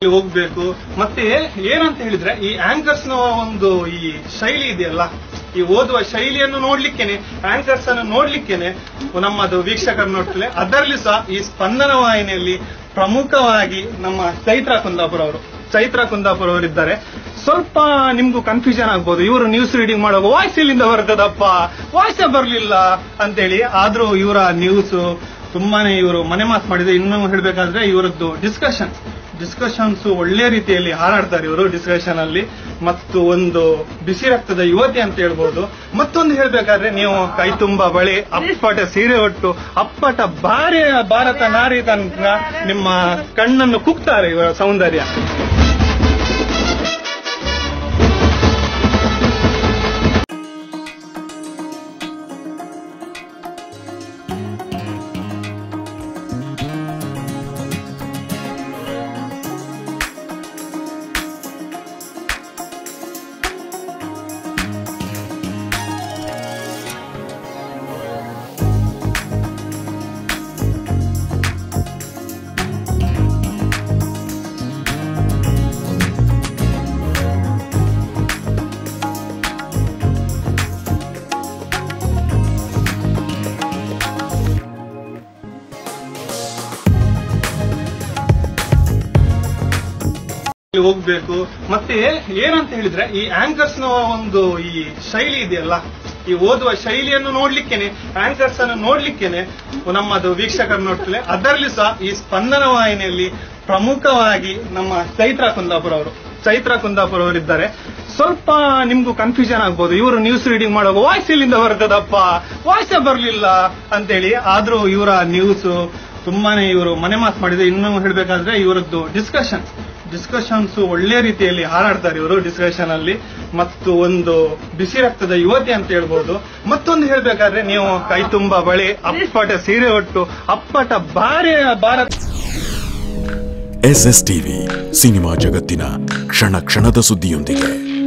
ಹೋಗ್ಬೇಕು ಮತ್ತೆ ಏನಂತ ಹೇಳಿದ್ರೆ ಈ ಆಂಕರ್ಸ್ ನ ಒಂದು ಈ ಶೈಲಿ ಇದೆಯಲ್ಲ ಈ ಓದುವ ಶೈಲಿಯನ್ನು ನೋಡ್ಲಿಕ್ಕೇನೆ ಆಂಕರ್ಸ್ ಅನ್ನು ನೋಡ್ಲಿಕ್ಕೇನೆ ನಮ್ಮದು ವೀಕ್ಷಕರು ನೋಡ್ತಲೆ ಅದರಲ್ಲಿ ಸಹ ಈ ಸ್ಪಂದನ ವಾಹಿನಿಯಲ್ಲಿ ಪ್ರಮುಖವಾಗಿ ನಮ್ಮ ಚೈತ್ರ ಕುಂದಾಪುರ ಅವರು ಚೈತ್ರ ಕುಂದಾಪುರ ಅವರಿದ್ದಾರೆ ಸ್ವಲ್ಪ ನಿಮ್ಗೂ ಕನ್ಫ್ಯೂಷನ್ ಆಗ್ಬೋದು ಇವರು ನ್ಯೂಸ್ ರೀಡಿಂಗ್ ಮಾಡುವಾಗ ವಾಯ್ಸ್ ಇಲ್ಲಿಂದ ಬರ್ತದಪ್ಪ ವಾಯ್ಸೇ ಬರ್ಲಿಲ್ಲ ಅಂತೇಳಿ ಆದ್ರೂ ಇವರ ನ್ಯೂಸ್ ತುಂಬಾನೇ ಇವರು ಮನೆ ಮಾತು ಮಾಡಿದ್ರೆ ಇನ್ನೂ ಹೇಳ್ಬೇಕಾದ್ರೆ ಇವರದ್ದು ಡಿಸ್ಕಷನ್ ಡಿಸ್ಕಷನ್ಸ್ ಒಳ್ಳೆ ರೀತಿಯಲ್ಲಿ ಹಾರಾಡ್ತಾರೆ ಇವರು ಡಿಸ್ಕಷನ್ ಅಲ್ಲಿ ಮತ್ತು ಒಂದು ಬಿಸಿ ರಕ್ತದ ಯುವತಿ ಅಂತ ಹೇಳ್ಬೋದು ಮತ್ತೊಂದು ಹೇಳ್ಬೇಕಾದ್ರೆ ನೀವು ಕೈ ತುಂಬ ಬಳೆ ಅಪ್ಪಟ ಸೀರೆ ಒಟ್ಟು ಅಪ್ಪಟ ಭಾರಿ ಭಾರತ ನಾರಿ ತನಕ ನಿಮ್ಮ ಕಣ್ಣನ್ನು ಕುಕ್ತಾರೆ ಇವರ ಸೌಂದರ್ಯ ಹೋಗ್ಬೇಕು ಮತ್ತೆ ಏನಂತ ಹೇಳಿದ್ರೆ ಈ ಆಂಕರ್ಸ್ ನ ಒಂದು ಈ ಶೈಲಿ ಇದೆಯಲ್ಲ ಈ ಓದುವ ಶೈಲಿಯನ್ನು ನೋಡ್ಲಿಕ್ಕೇನೆ ಆಂಕರ್ಸ್ ಅನ್ನು ನೋಡ್ಲಿಕ್ಕೇನೆ ನಮ್ಮದು ವೀಕ್ಷಕರು ನೋಡ್ತಲೆ ಅದರಲ್ಲಿ ಸಹ ಈ ಸ್ಪಂದನ ವಾಹಿನಿಯಲ್ಲಿ ಪ್ರಮುಖವಾಗಿ ನಮ್ಮ ಚೈತ್ರ ಕುಂದಾಪುರ ಅವರು ಚೈತ್ರ ಕುಂದಾಪುರ ಅವರಿದ್ದಾರೆ ಸ್ವಲ್ಪ ನಿಮ್ಗೂ ಕನ್ಫ್ಯೂಷನ್ ಆಗ್ಬೋದು ಇವರು ನ್ಯೂಸ್ ರೀಡಿಂಗ್ ಮಾಡುವಾಗ ವಾಯ್ಸ್ ಇಲ್ಲಿಂದ ಬರ್ತದಪ್ಪ ವಾಯ್ಸೇ ಬರ್ಲಿಲ್ಲ ಅಂತೇಳಿ ಆದ್ರೂ ಇವರ ನ್ಯೂಸ್ ತುಂಬಾನೇ ಇವರು ಮನೆ ಮಾತು ಮಾಡಿದ್ರೆ ಇನ್ನೂ ಹೇಳ್ಬೇಕಾದ್ರೆ ಇವರದ್ದು ಡಿಸ್ಕಷನ್ ಡಿಸ್ಕಷನ್ಸ್ ಒಳ್ಳೆ ರೀತಿಯಲ್ಲಿ ಹಾರಾಡ್ತಾರೆ ಇವರು ಡಿಸ್ಕಷನ್ ಅಲ್ಲಿ ಮತ್ತು ಒಂದು ಬಿಸಿ ರಕ್ತದ ಯುವತಿ ಅಂತ ಹೇಳ್ಬೋದು ಮತ್ತೊಂದು ಹೇಳ್ಬೇಕಾದ್ರೆ ನೀವು ಕೈ ತುಂಬ ಬಳೆ ಅಪ್ಪಟ ಸೀರೆ ಒಟ್ಟು ಅಪ್ಪಟ ಭಾರಿ ಭಾರತ ಎಸ್ ಎಸ್ ಟಿವಿ ಸಿನಿಮಾ ಜಗತ್ತಿನ ಕ್ಷಣ ಕ್ಷಣದ ಸುದ್ದಿಯೊಂದಿಗೆ